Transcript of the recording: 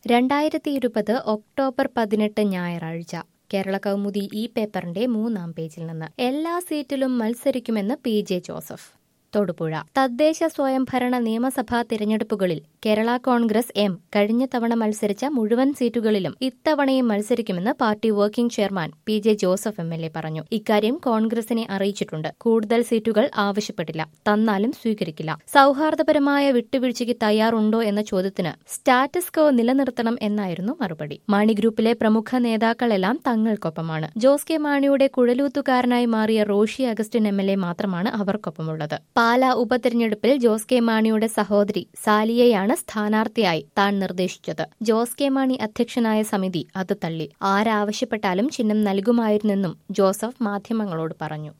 രണ്ടായിരത്തി ഇരുപത് ഒക്ടോബർ പതിനെട്ട് ഞായറാഴ്ച കേരള കൗമുദി ഈ പേപ്പറിന്റെ മൂന്നാം പേജിൽ നിന്ന് എല്ലാ സീറ്റിലും മത്സരിക്കുമെന്ന് പി ജെ ജോസഫ് തൊടുപുഴ തദ്ദേശ സ്വയംഭരണ നിയമസഭാ തിരഞ്ഞെടുപ്പുകളിൽ കേരള കോൺഗ്രസ് എം കഴിഞ്ഞ തവണ മത്സരിച്ച മുഴുവൻ സീറ്റുകളിലും ഇത്തവണയും മത്സരിക്കുമെന്ന് party working chairman P J Joseph M L A പറഞ്ഞു ഇക്കാര്യം കോൺഗ്രസിനെ അറിയിച്ചിട്ടുണ്ട് കൂടുതൽ സീറ്റുകൾ ആവശ്യപ്പെട്ടില്ല തന്നാലും സ്വീകരിക്കില്ല സൗഹാർദ്ദപരമായ വിട്ടുവീഴ്ചയ്ക്ക് തയ്യാറുണ്ടോ എന്ന ചോദ്യത്തിന് സ്റ്റാറ്റസ് കോ നിലനിർത്തണം എന്നായിരുന്നു മറുപടി മാണി ഗ്രൂപ്പിലെ പ്രമുഖ നേതാക്കളെല്ലാം തങ്ങൾക്കൊപ്പമാണ് ജോസ് കെ മാണിയുടെ കുഴലൂത്തുകാരനായി മാറിയ Roshi Augustine M L A മാത്രമാണ് അവർക്കൊപ്പമുള്ളത് പാലാ ഉപതെരഞ്ഞെടുപ്പിൽ ജോസ് കെ മാണിയുടെ സഹോദരി സാലിയയാണ് സ്ഥാനാർത്ഥിയായി താൻ നിർദ്ദേശിച്ചത് ജോസ് കെ മാണി അധ്യക്ഷനായ സമിതി അത് തള്ളി ആരാവശ്യപ്പെട്ടാലും ചിഹ്നം നൽകുമായിരുന്നെന്നും ജോസഫ് മാധ്യമങ്ങളോട് പറഞ്ഞു